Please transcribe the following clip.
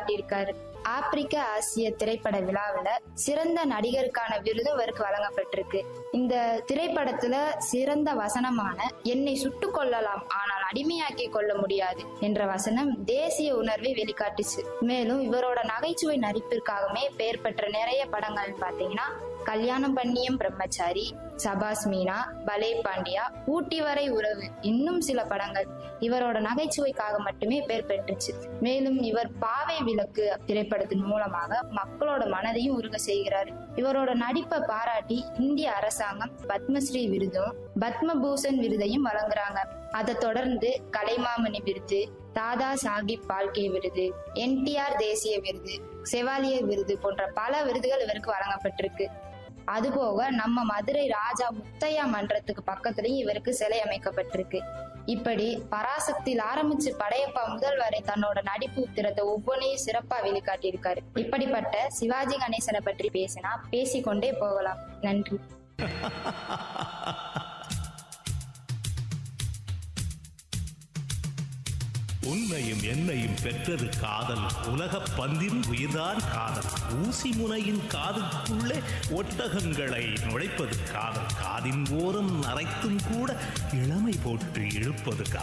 வெளிக்காட்டியிருக்காரு ஆப்பிரிக்க ஆசிய திரைப்பட விழாவில் சிறந்த நடிகருக்கான விருது அவருக்கு வழங்கப்பட்டிருக்கு இந்த திரைப்படத்துல சிறந்த வசனமான என்னை சுட்டுக் கொள்ளலாம் ஆனால் அடிமையாக்கி கொள்ள முடியாது என்ற வசனம் தேசிய உணர்வை வெளிக்காட்டுச்சு மேலும் இவரோட நகைச்சுவை நடிப்பிற்காகவே பெயர் பெற்ற நிறைய படங்கள் பாத்தீங்கன்னா கல்யாணம் பண்ணியம் பிரம்மச்சாரி சபாஸ் மீனா பலே பாண்டியா ஊட்டி வரை உறவு இன்னும் சில படங்கள் இவரோட நகைச்சுவைக்காக மட்டுமே பெயர் பெற்றுச்சு மேலும் இவர் பாவை விளக்கு திரைப்படத்தின் மூலமாக மக்களோட மனதையும் உருக செய்கிறார் இவரோட நடிப்பை பாராட்டி இந்திய அரசாங்கம் பத்மஸ்ரீ விருதும் பத்மபூஷன் விருதையும் வழங்குறாங்க அதை தொடர்ந்து கலைமாமணி விருது தாதா சாஹிப் பால்கே விருது என்டிஆர் தேசிய விருது செவாலியர் விருது போன்ற பல விருதுகள் இவருக்கு வழங்கப்பட்டிருக்கு அதுபோக நம்ம மதுரை ராஜா முத்தையா மன்றத்துக்கு பக்கத்துலயும் இவருக்கு சிலை அமைக்கப்பட்டிருக்கு இப்படி பராசக்தியில் ஆரம்பிச்சு படையப்பா முதல் வரை தன்னோட நடிப்பு உத்திரத்தை ஒவ்வொன்றையும் சிறப்பா வெளிக்காட்டியிருக்காரு இப்படிப்பட்ட சிவாஜி கணேசனை பற்றி பேசினா பேசிக்கொண்டே போகலாம் நன்றி உன்னையும் என்னையும் பெற்றது காதல் உலகப் பந்தின் உயிர்தான் காதல் ஊசி முனையின் காதுக்குள்ளே ஒட்டகங்களை நுழைப்பது காதல் காதின் ஓரம் நரைத்தும் கூட இளமை போட்டு இழுப்பது காதல்